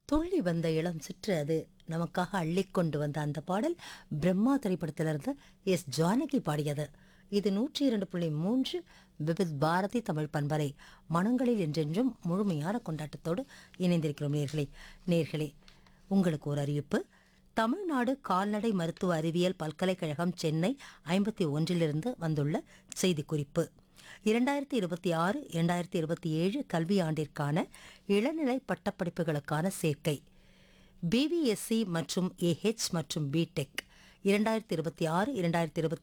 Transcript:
துள்ளி வந்த இளம் சிற்று அது நமக்காக அள்ளிக்கொண்டு வந்த அந்த பாடல் பிரம்மா திரைப்படத்திலிருந்து எஸ் ஜானகி பாடியது இது நூற்றி இரண்டு புள்ளி மூன்று விபித் பாரதி தமிழ் பண்பலை மனங்களில் என்றென்றும் முழுமையான கொண்டாட்டத்தோடு இணைந்திருக்கிறோம் நேர்களே நேர்களே உங்களுக்கு ஒரு அறிவிப்பு தமிழ்நாடு கால்நடை மருத்துவ அறிவியல் பல்கலைக்கழகம் சென்னை ஐம்பத்தி ஒன்றிலிருந்து வந்துள்ள செய்திக்குறிப்பு இரண்டாயிரத்தி இருபத்தி ஆறு இரண்டாயிரத்தி இருபத்தி ஏழு கல்வியாண்டிற்கான இளநிலை பட்டப்படிப்புகளுக்கான சேர்க்கை பிவிஎஸ்சி மற்றும் ஏஹெச் மற்றும் பிடெக் இரண்டாயிரத்தி இருபத்தி ஆறு இரண்டாயிரத்தி இருபத்தி